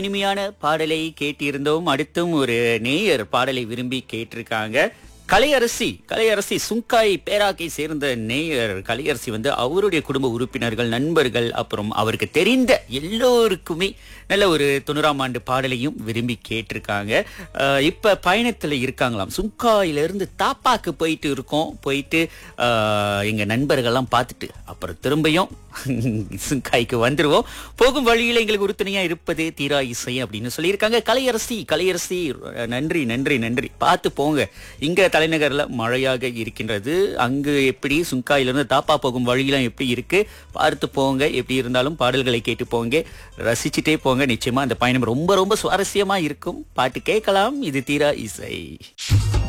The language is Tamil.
இனிமையான பாடலை கேட்டிருந்தோம் அடுத்தும் ஒரு நேயர் பாடலை விரும்பி கேட்டிருக்காங்க கலையரசி கலையரசி சுங்காய் பேராக்கை சேர்ந்த நேயர் கலையரசி வந்து அவருடைய குடும்ப உறுப்பினர்கள் நண்பர்கள் அப்புறம் அவருக்கு தெரிந்த எல்லோருக்குமே நல்ல ஒரு தொண்ணூறாம் ஆண்டு பாடலையும் விரும்பி கேட்டிருக்காங்க அஹ் இப்ப பயணத்துல இருக்காங்களாம் சுங்காயிலிருந்து தாப்பாக்கு போயிட்டு இருக்கோம் போயிட்டு அஹ், எங்க நண்பர்கள்லாம் பார்த்துட்டு அப்புறம் திரும்பியும் சுங்காய்க்கு வந்துருவோம் போகும் வழியில எங்களுக்கு உறுதுணையா இருப்பது தீரா இசை அப்படின்னு சொல்லியிருக்காங்க கலையரசி கலையரசி நன்றி நன்றி நன்றி பார்த்து போங்க இங்க தலைநகர்ல மழையாக இருக்கின்றது அங்கு எப்படி சுங்காயிலிருந்து தாப்பா போகும் வழியெல்லாம் எப்படி இருக்கு பார்த்து போங்க எப்படி இருந்தாலும் பாடல்களை கேட்டு போங்க ரசிச்சுட்டே போங்க நிச்சயமா அந்த பயணம் ரொம்ப ரொம்ப சுவாரஸ்யமா இருக்கும் பாட்டு கேட்கலாம் இது தீரா இசை